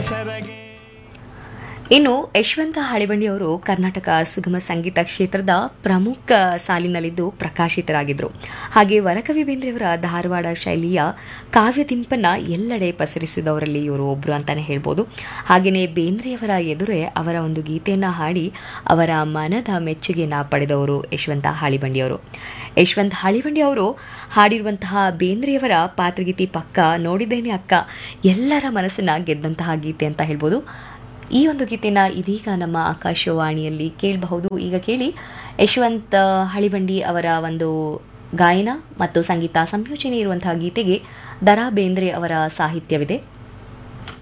ಸರಗೆ ಇನ್ನು ಯಶವಂತ ಹಳಿಬಂಡಿ ಅವರು ಕರ್ನಾಟಕ ಸುಗಮ ಸಂಗೀತ ಕ್ಷೇತ್ರದ ಪ್ರಮುಖ ಸಾಲಿನಲ್ಲಿದ್ದು ಪ್ರಕಾಶಿತರಾಗಿದ್ದರು ಹಾಗೆ ವರಕವಿ ಬೇಂದ್ರೆಯವರ ಧಾರವಾಡ ಶೈಲಿಯ ಕಾವ್ಯದಿಂಪನ್ನ ಎಲ್ಲೆಡೆ ಪಸರಿಸಿದವರಲ್ಲಿ ಇವರು ಒಬ್ಬರು ಅಂತಾನೆ ಹೇಳ್ಬೋದು ಹಾಗೆಯೇ ಬೇಂದ್ರೆಯವರ ಎದುರೇ ಅವರ ಒಂದು ಗೀತೆಯನ್ನು ಹಾಡಿ ಅವರ ಮನದ ಮೆಚ್ಚುಗೆಯನ್ನು ಪಡೆದವರು ಯಶವಂತ ಹಾಳಿಬಂಡಿಯವರು ಯಶವಂತ್ ಹಾಳಿಬಂಡಿ ಅವರು ಹಾಡಿರುವಂತಹ ಬೇಂದ್ರೆಯವರ ಪಾತ್ರಗೀತಿ ಪಕ್ಕ ನೋಡಿದ್ದೇನೆ ಅಕ್ಕ ಎಲ್ಲರ ಮನಸ್ಸನ್ನ ಗೆದ್ದಂತಹ ಗೀತೆ ಅಂತ ಹೇಳ್ಬೋದು ಈ ಒಂದು ಗೀತೆನ ಇದೀಗ ನಮ್ಮ ಆಕಾಶವಾಣಿಯಲ್ಲಿ ಕೇಳಬಹುದು ಈಗ ಕೇಳಿ ಯಶವಂತ್ ಹಳಿಬಂಡಿ ಅವರ ಒಂದು ಗಾಯನ ಮತ್ತು ಸಂಗೀತ ಸಂಯೋಜನೆ ಇರುವಂತಹ ಗೀತೆಗೆ ದರಾ ಬೇಂದ್ರೆ ಅವರ ಸಾಹಿತ್ಯವಿದೆ